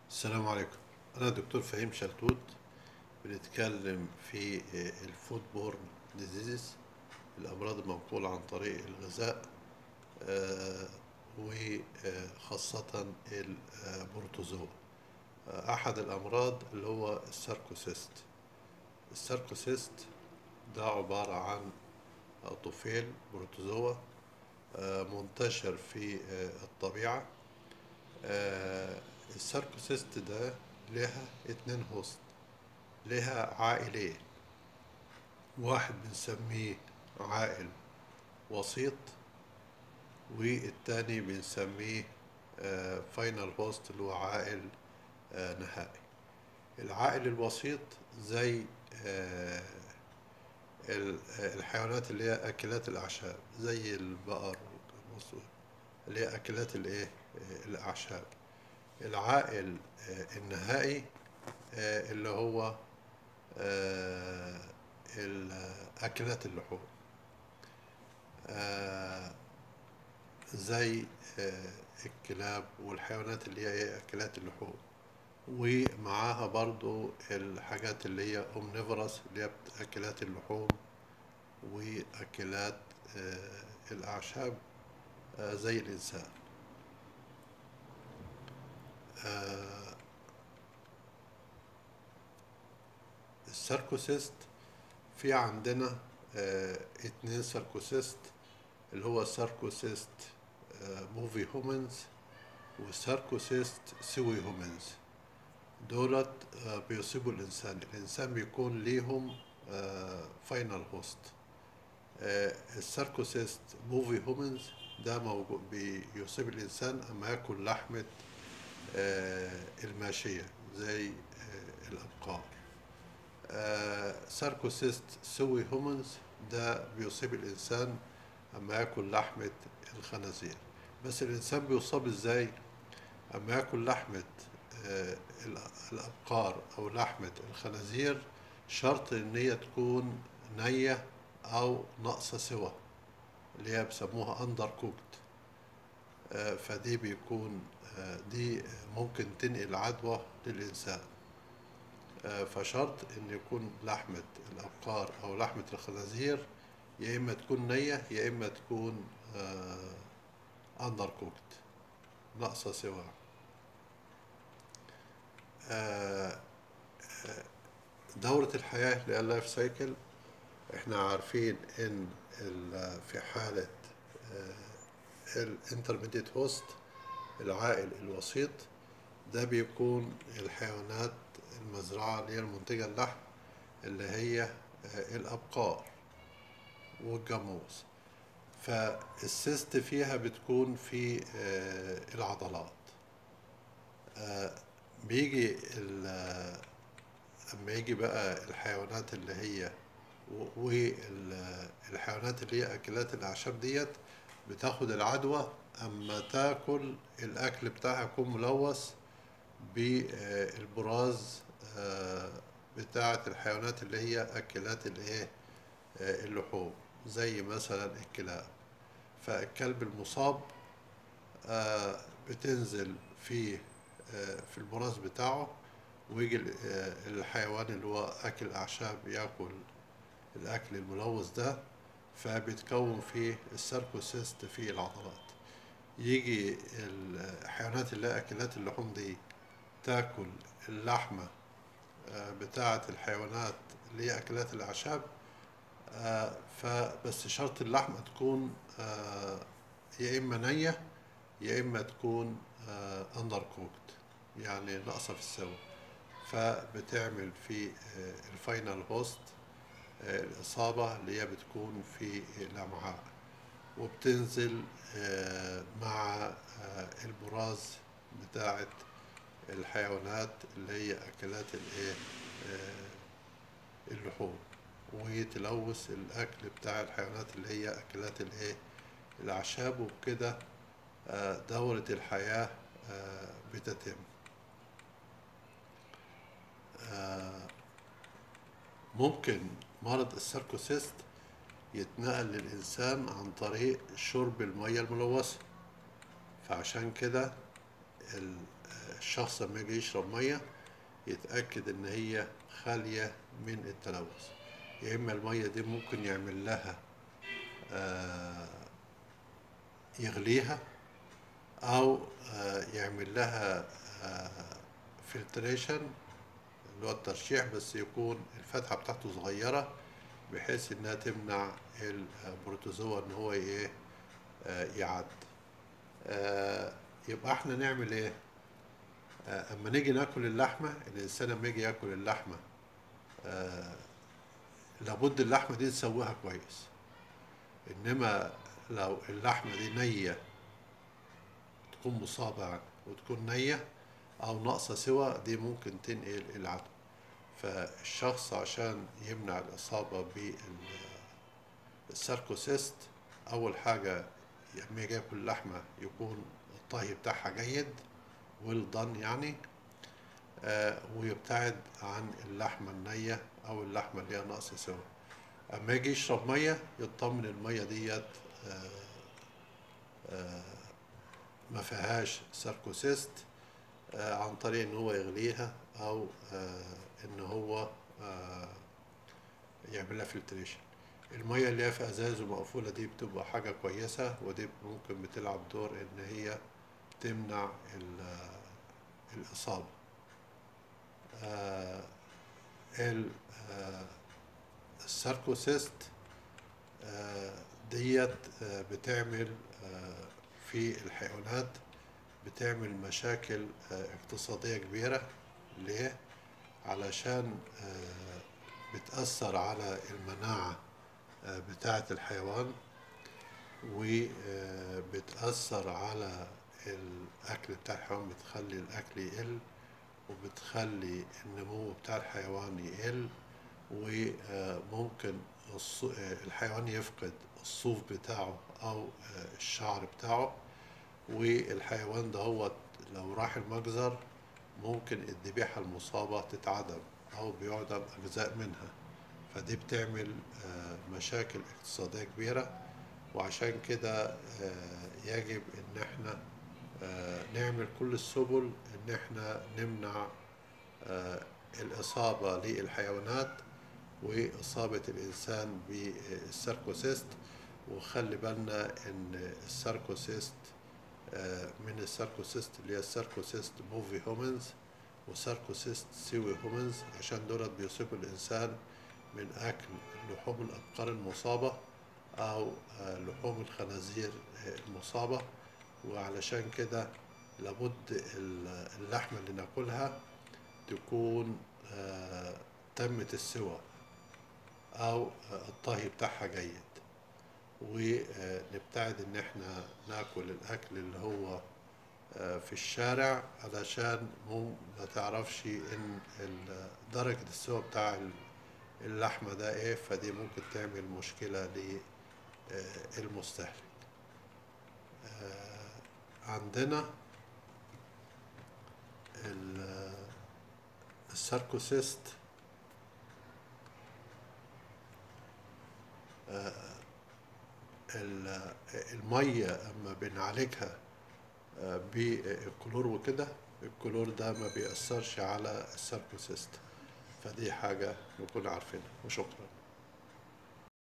السلام عليكم أنا دكتور فهيم شلتوت بنتكلم في الفود بورن ديزيز الأمراض المنقولة عن طريق الغذاء آه، وخاصة البروتوزوا آه، أحد الأمراض اللي هو الساركوسيست الساركوسيست ده عبارة عن طفيل بروتوزوا آه، منتشر في آه، الطبيعة آه، الساركوسيست ده لها اتنين هوست لها عائلين واحد بنسميه عائل وسيط والتاني بنسميه فاينل هوست اللي هو عائل آه، نهائي العائل الوسيط زي آه، ال- آه، الحيوانات اللي هي أكلات الأعشاب زي البقر والقاموس اللي هي أكلات الإيه آه، الأعشاب العائل آه، النهائي آه، اللي هو آه، ال- أكلات اللحوم آه، زي آه، الكلاب والحيوانات اللي هي إيه أكلات اللحوم ومعاها برضو الحاجات اللي هي اومنيفرس اللي هي أكلات اللحوم وأكلات آه، الأعشاب آه، زي الإنسان آه، الساركوسيست في عندنا آه، اتنين ساركوسيست اللي هو ساركوسيست آه، موفي هومنز وساركوسيست سوي هومنز دولت آه، بيصيبوا الإنسان الإنسان بيكون ليهم فاينل هوست الساركوسيست موفي هومنز ده موجود بيصيب الإنسان أما ياكل لحمة آه، الماشية زي آه، الأبقار آه، ساركوسيست سوي هومنز ده بيصيب الإنسان أما ياكل لحمة الخنازير بس الإنسان بيصاب إزاي أما ياكل لحمة آه، الأ- الأبقار أو لحمة الخنازير شرط إن هي تكون نية أو ناقصة سوا اللي هي بيسموها أندر كوكت فدي بيكون آه، دي ممكن تنقل عدوى للإنسان آه، فشرط إن يكون لحمة الأبقار أو لحمة الخنازير يا إما تكون نية يا إما تكون أندر كوكت ناقصة سوا آه، آه، دورة الحياة اللي هي اللايف سايكل احنا عارفين ان ال- في حالة الانترميديت هوست العائل الوسيط ده بيكون الحيوانات المزرعة اللي هي المنتجة اللحم اللي هي آه، الأبقار والجاموس فالسيست فيها بتكون في آه، العضلات آه، بيجي ال- اما يجي بقى الحيوانات اللي هي والحيوانات اللي هي اكلات الاعشاب ديت بتاخد العدوى اما تاكل الاكل بتاعها يكون ملوث بالبراز آه، بتاعة الحيوانات اللي هي اكلات الايه آه، اللحوم زي مثلا الكلاب فالكلب المصاب آه، بتنزل في آه، في البراز بتاعه ويجي ال- آه، الحيوان اللي هو أكل أعشاب ياكل الأكل الملوث ده فبيتكون فيه الساركوسيست في العضلات يجي الحيوانات اللي هي أكلات اللحوم دي تاكل اللحمة آه، بتاعة الحيوانات اللي هي أكلات الأعشاب آه، فبس شرط اللحمة تكون آه، يا إما نية يا إما تكون أندر كوكت يعني ناقصة في السوا فبتعمل في آه، الفاينل هوست آه، الإصابة اللي هي بتكون في الأمعاء وبتنزل آه، مع آه، البراز بتاعة الحيوانات اللي هي أكلات الإيه آه، اللحوم وتلوث الأكل بتاع الحيوانات اللي هي أكلات الإيه الأعشاب وبكده آه، دورة الحياة آه، بتتم آه، ممكن مرض الساركوسيست يتنقل للإنسان عن طريق شرب المية الملوثة فعشان كده ال- الشخص لما يجي يشرب ميه يتأكد إن هي خالية من التلوث يا إما المية دي ممكن يعمل لها آه، يغليها أو آه، يعمل لها فلتريشن اللي هو الترشيح بس يكون الفتحة بتاعته صغيرة بحيث إنها تمنع البروتوزوا إن هو إيه آه، يعدي آه، يبقى إحنا نعمل إيه؟ آه، اما نيجي ناكل اللحمه الانسان لما يجي ياكل اللحمه آه، لابد اللحمه دي نسويها كويس انما لو اللحمه دي نيه تكون مصابه يعني وتكون نيه او ناقصه سوى دي ممكن تنقل العدوى فالشخص عشان يمنع الاصابه بالساركوسيست اول حاجه لما يجي ياكل لحمه يكون الطهي بتاعها جيد ويل دان يعني آه ويبتعد عن اللحمة النية أو اللحمة اللي هي نقص سوا أما يجي يشرب مية يطمن المية ديت آه آه ما فيهاش ساركوسيست آه عن طريق إن هو يغليها أو آه إن هو آه يعمل لها فلتريشن المية اللي هي في ازاز ومقفولة دي بتبقى حاجة كويسة ودي ممكن بتلعب دور ان هي تمنع ال- الإصابة آه، ال- آه، الساركوسيست آه، ديت آه، بتعمل آه، في الحيوانات بتعمل مشاكل آه، اقتصادية كبيرة ليه؟ علشان آه، بتأثر على المناعة آه، بتاعة الحيوان وبتأثر على الأكل بتاع الحيوان بتخلي الأكل يقل وبتخلي النمو بتاع الحيوان يقل وممكن الص- آه، الحيوان يفقد الصوف بتاعه أو آه، الشعر بتاعه والحيوان ده هو لو راح المجزر ممكن الذبيحة المصابة تتعدم أو بيعدم أجزاء منها فدي بتعمل آه، مشاكل اقتصادية كبيرة وعشان كده آه، يجب إن احنا آه، نعمل كل السبل إن احنا نمنع آه، الإصابة للحيوانات وإصابة الإنسان بالساركوسيست وخلي بالنا إن الساركوسيست آه، من الساركوسيست اللي هي الساركوسيست موفي هومنز وساركوسيست سيوي هومنز عشان دولت بيصيبوا الإنسان من أكل لحوم الأبقار المصابة أو آه، لحوم الخنازير آه، المصابة وعلشان كده لابد ال- اللحمة اللي ناكلها تكون آه، تمت السوى أو آه، الطهي بتاعها جيد ونبتعد إن احنا ناكل الأكل اللي هو آه، في الشارع علشان مو ما تعرفش إن ال- درجة السوى بتاع ال- اللحمة ده إيه فدي ممكن تعمل مشكلة للمستهلك آه، عندنا ال- الساركوسيست ال- المية أما بنعالجها آه، بالكلور وكده الكلور ده ما بيأثرش على الساركوسيست فدي حاجة نكون عارفينها وشكرا